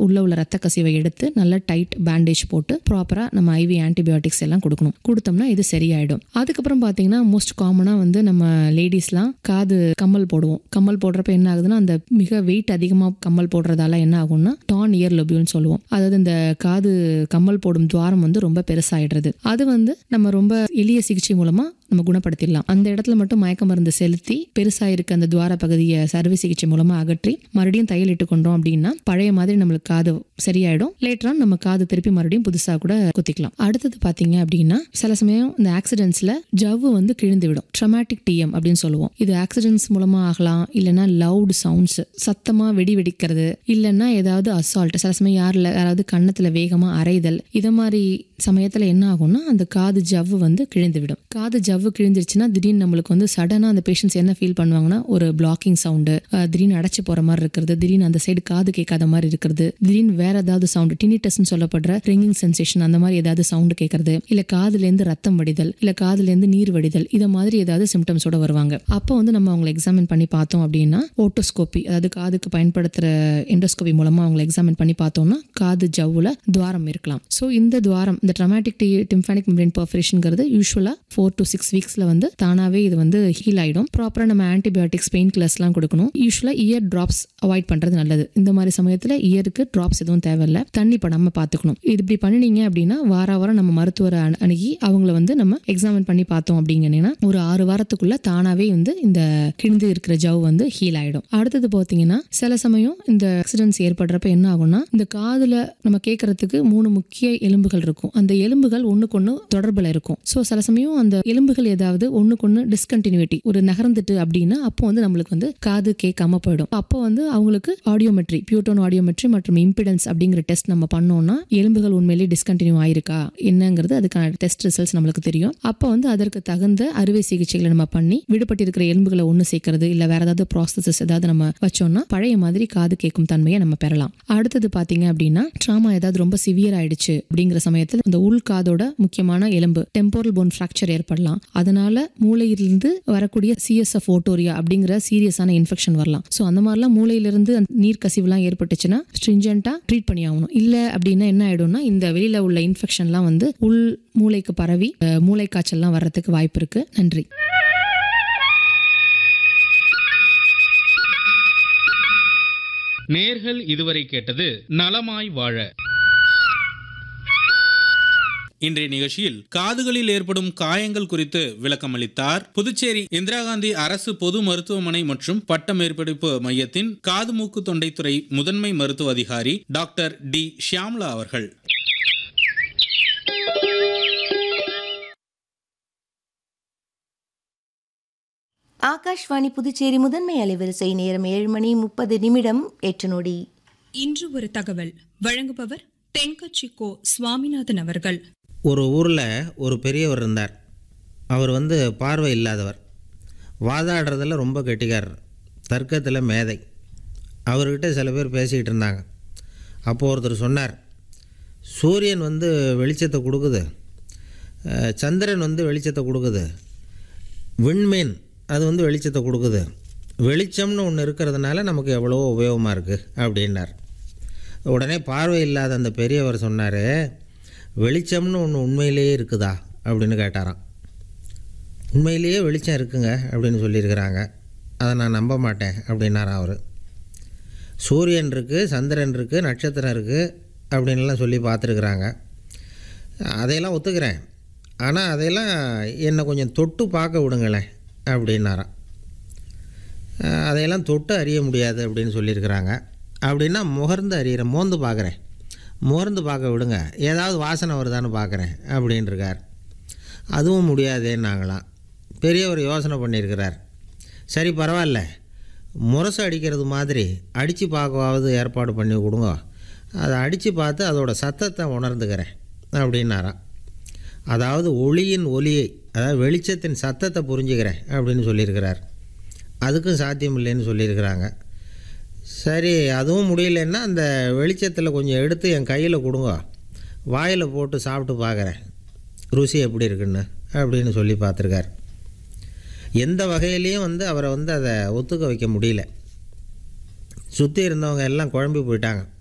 உள்ள உள்ள ரத்த கசிவை எடுத்து நல்லா டைட் பேண்டேஜ் போட்டு ப்ராப்பரா நம்ம ஐவி ஆன்டிபயோட்டிக்ஸ் எல்லாம் கொடுக்கணும் கொடுத்தோம்னா இது சரியாயிடும் அதுக்கப்புறம் பாத்தீங்கன்னா மோஸ்ட் காமனா வந்து நம்ம லேடிஸ்லாம் காது கம்மல் போடுவோம் கம்மல் போடுறப்ப என்ன ஆகுதுன்னா அந்த மிக வெயிட் அதிகமா கம்மல் போடுறதால என்ன ஆகும்னா டான் இயர் லொபியூல்னு சொல்லுவோம் அதாவது இந்த காது கம்மல் போடும் துவாரம் வந்து ரொம்ப பெருசாயிடுறது அது வந்து நம்ம ரொம்ப எளிய சிகிச்சை மூலமா நம்ம குணப்படுத்திடலாம் அந்த இடத்துல மட்டும் மயக்க மருந்து செலுத்தி பெருசா இருக்க அந்த துவார பகுதியை சர்வ சிகிச்சை மூலமா அகற்றி மறுபடியும் தையல் இட்டு கொண்டோம் அப்படின்னா பழைய மாதிரி நம்மளுக்கு காது சரியாயிடும் லேட்டரா நம்ம காது திருப்பி மறுபடியும் புதுசா கூட குத்திக்கலாம் அடுத்தது பாத்தீங்க அப்படின்னா சில சமயம் இந்த ஆக்சிடென்ட்ஸ்ல ஜவ்வு வந்து கிழிந்து விடும் ட்ரமாட்டிக் டிஎம் அப்படின்னு சொல்லுவோம் இது ஆக்சிடென்ட்ஸ் மூலமா ஆகலாம் இல்லைன்னா லவுட் சவுண்ட்ஸ் சத்தமா வெடி வெடிக்கிறது இல்லைன்னா ஏதாவது அசால்ட் சில சமயம் யாரில் யாராவது கன்னத்துல வேகமா அரைதல் இதை மாதிரி சமயத்துல என்ன ஆகும்னா அந்த காது ஜவ்வு வந்து கிழிந்து விடும் காது ஜவ்வு கிழிஞ்சிருச்சுன்னா திடீர்னு நம்மளுக்கு வந்து சடனா அந்த பேஷண்ட்ஸ் என்ன ஃபீல் பண்ணுவாங்கன்னா ஒரு பிளாக்கிங் சவுண்டு திடீர்னு அடைச்சு போற மாதிரி இருக்கிறது திடீர்னு அந்த சைடு காது கேட்காத மாதிரி இருக்கிறது திடீர்னு வேற ஏதாவது சவுண்டு டினிட்டஸ்னு சொல்லப்படுற ரிங்கிங் சென்சேஷன் அந்த மாதிரி ஏதாவது சவுண்டு கேட்கறது இல்ல காதுல இருந்து ரத்தம் வடிதல் இல்ல காதுல இருந்து நீர் வடிதல் இத மாதிரி ஏதாவது சிம்டம்ஸோட வருவாங்க அப்போ வந்து நம்ம அவங்களை எக்ஸாமின் பண்ணி பார்த்தோம் அப்படின்னா ஓட்டோஸ்கோபி அதாவது காதுக்கு பயன்படுத்துற எண்டோஸ்கோபி மூலமா அவங்களை எக்ஸாமின் பண்ணி பார்த்தோம்னா காது ஜவ்வுல துவாரம் இருக்கலாம் ஸோ இந்த துவாரம் இந்த ட்ரமாட்டிக் டி டிம்ஃபானிக் மெம்பரேன் பர்ஃபரேஷன்ங்கிறது யூஸ்வலா ஃபோர் டு சிக்ஸ் வீக்ஸ்ல வந்து தானாவே இது வந்து ஹீல் ஆயிடும் ப்ராப்பரா நம்ம ஆன்டிபயோட்டிக்ஸ் பெயின் கிளர்ஸ்லாம் கொடுக்கணும் யூஸ்வலா இயர் டிராப்ஸ் அவாய்ட் பண்றது நல்லது இந்த மாதிரி சமயத்துல இயருக்கு டிராப்ஸ் எதுவும் தேவையில்ல தண்ணி படாம பார்த்துக்கணும் இது இப்படி பண்ணினீங்க அப்படின்னா வார வாரம் நம்ம மருத்துவரை அணு- அணுகி அவங்கள வந்து நம்ம எக்ஸாமின் பண்ணி பார்த்தோம் அப்படிங்கன்னா ஒரு ஆறு வாரத்துக்குள்ள தானாவே வந்து இந்த கிழிந்து இருக்கிற ஜவ் வந்து ஹீல் ஆயிடும் அடுத்தது பார்த்தீங்கன்னா சில சமயம் இந்த ஆக்சிடென்ட்ஸ் ஏற்படுறப்ப என்ன ஆகும்னா இந்த காதுல நம்ம கேட்கறதுக்கு மூணு முக்கிய எலும்புகள் இருக்கும் அந்த எலும்புகள் ஒண்ணுக்கொண்ணு தொடர்புல இருக்கும் ஸோ சில சமயம் அந்த எலும்புகள் ஏதாவது ஒண்ணுக்கொண்ணு டிஸ்கண்டினியூட்டி ஒரு நகர்ந்துட்டு அப்படின்னா அப்போ வந்து நம்மளுக்கு வந்து காது கேட்காம போயிடும் அப்போ வந்து அவங்களுக்கு ஆடியோமெட்ரி பியூட்டோன் ஆடியோமெட்ரி மற்றும் இம்பிடன்ஸ் அப்படிங்கிற டெஸ்ட் நம்ம பண்ணோம்னா எலும்புகள் உண்மையிலேயே டிஸ்கண்டினியூ ஆயிருக்கா என்னங்கிறது அதுக்கான டெஸ்ட் ரிசல்ட்ஸ் நம்மளுக்கு தெரியும் அப்போ வந்து அதற்கு தகுந்த அறுவை சிகிச்சைகளை நம்ம பண்ணி விடுபட்டிருக்கிற எலும்புகளை ஒன்று சேர்க்கறது இல்ல வேற ஏதாவது ப்ராசஸஸ் ஏதாவது நம்ம வச்சோம்னா பழைய மாதிரி காது கேட்கும் தன்மையை நம்ம பெறலாம் அடுத்தது பாத்தீங்க அப்படின்னா ட்ராமா ஏதாவது ரொம்ப சிவியர் ஆயிடுச்சு அப்படிங்கிற சமயத்தில் இந்த உள் காதோட முக்கியமான எலும்பு டெம்போரல் போன் ஃப்ராக்சர் ஏற்படலாம் அதனால மூளையிலிருந்து வரக்கூடிய சிஎஸ்எஃப் ஓட்டோரியா அப்படிங்கிற சீரியஸான இன்ஃபெக்ஷன் வரலாம் ஸோ அந்த மாதிரிலாம் மூளையிலிருந்து அந்த நீர் கசிவுலாம் ஏற்பட்டுச்சுன்னா ஸ்ட்ரிஞ்சண்டா ட்ரீட் பண்ணி ஆகணும் இல்ல அப்படின்னா என்ன ஆயிடும்னா இந்த வெளியில உள்ள இன்ஃபெக்ஷன்லாம் வந்து உள் மூளைக்கு பரவி அஹ், மூளை காய்ச்சல்லாம் வர்றதுக்கு வாய்ப்பு இருக்கு நன்றி நேர்கள் இதுவரை கேட்டது நலமாய் வாழ இன்றைய நிகழ்ச்சியில் காதுகளில் ஏற்படும் காயங்கள் குறித்து விளக்கம் அளித்தார் புதுச்சேரி இந்திரா காந்தி அரசு பொது மருத்துவமனை மற்றும் பட்ட மேற்படிப்பு மையத்தின் காது மூக்கு தொண்டைத்துறை முதன்மை மருத்துவ அதிகாரி டாக்டர் டி ஷியாம்லா அவர்கள் ஆகாஷ்வாணி புதுச்சேரி முதன்மை அலைவரிசை நேரம் ஏழு மணி முப்பது நிமிடம் எட்டு நொடி இன்று ஒரு தகவல் வழங்குபவர் தென்கட்சி கோ சுவாமிநாதன் அவர்கள் ஒரு ஊரில் ஒரு பெரியவர் இருந்தார் அவர் வந்து பார்வை இல்லாதவர் வாதாடுறதுல ரொம்ப கெட்டிக்காரர் தர்க்கத்தில் மேதை அவர்கிட்ட சில பேர் பேசிக்கிட்டு இருந்தாங்க அப்போ ஒருத்தர் சொன்னார் சூரியன் வந்து வெளிச்சத்தை கொடுக்குது அஹ், சந்திரன் வந்து வெளிச்சத்தை கொடுக்குது விண்மீன் அது வந்து வெளிச்சத்தை கொடுக்குது வெளிச்சம்னு ஒன்று இருக்கிறதுனால நமக்கு எவ்வளோ உபயோகமாக இருக்குது அப்படின்னார் உடனே பார்வை இல்லாத அந்த பெரியவர் சொன்னார் வெளிச்சம்னு ஒன்று உண்மையிலேயே இருக்குதா அப்படின்னு கேட்டாராம் உண்மையிலேயே வெளிச்சம் இருக்குங்க அப்படின்னு சொல்லியிருக்கிறாங்க அதை நான் நம்ப மாட்டேன் அப்படின்னாராம் அவர் சூரியன் இருக்குது சந்திரன் இருக்குது நட்சத்திரம் இருக்குது அப்படின்லாம் சொல்லி பார்த்துருக்குறாங்க அதையெல்லாம் ஒத்துக்கிறேன் ஆனால் அதையெல்லாம் என்னை கொஞ்சம் தொட்டு பார்க்க விடுங்களேன் அப்படின்னாராம் அஹ் அதையெல்லாம் தொட்டு அறிய முடியாது அப்படின்னு சொல்லியிருக்கிறாங்க அப்படின்னா முகர்ந்து அறியிறேன் மோந்து பார்க்குறேன் முகர்ந்து பார்க்க விடுங்க ஏதாவது வாசனை வருதான்னு பார்க்குறேன் அப்படின்ட்டுருக்கார் அதுவும் முடியாதேன்னாங்களாம் பெரியவர் யோசனை பண்ணியிருக்கிறார் சரி பரவாயில்ல முரசு அடிக்கிறது மாதிரி அடித்து பார்க்கவாவது ஏற்பாடு பண்ணி கொடுங்க அதை அடித்து பார்த்து அதோட சத்தத்தை உணர்ந்துக்கிறேன் அப்படின்னாராம் அதாவது ஒளியின் ஒலியை அதாவது வெளிச்சத்தின் சத்தத்தை புரிஞ்சுக்கிறேன் அப்படின்னு சொல்லியிருக்கிறார் அதுக்கும் சாத்தியம் இல்லைன்னு சொல்லியிருக்கிறாங்க சரி அதுவும் முடியலன்னா அந்த வெளிச்சத்தில் கொஞ்சம் எடுத்து என் கையில் கொடுங்க வாயில் போட்டு சாப்பிட்டு பார்க்குறேன் ருசி எப்படி இருக்குன்னு அப்படின்னு சொல்லி பார்த்துருக்கார் எந்த வகையிலையும் வந்து அவரை வந்து அதை ஒத்துக்க வைக்க முடியல சுற்றி இருந்தவங்க எல்லாம் குழம்பி போயிட்டாங்க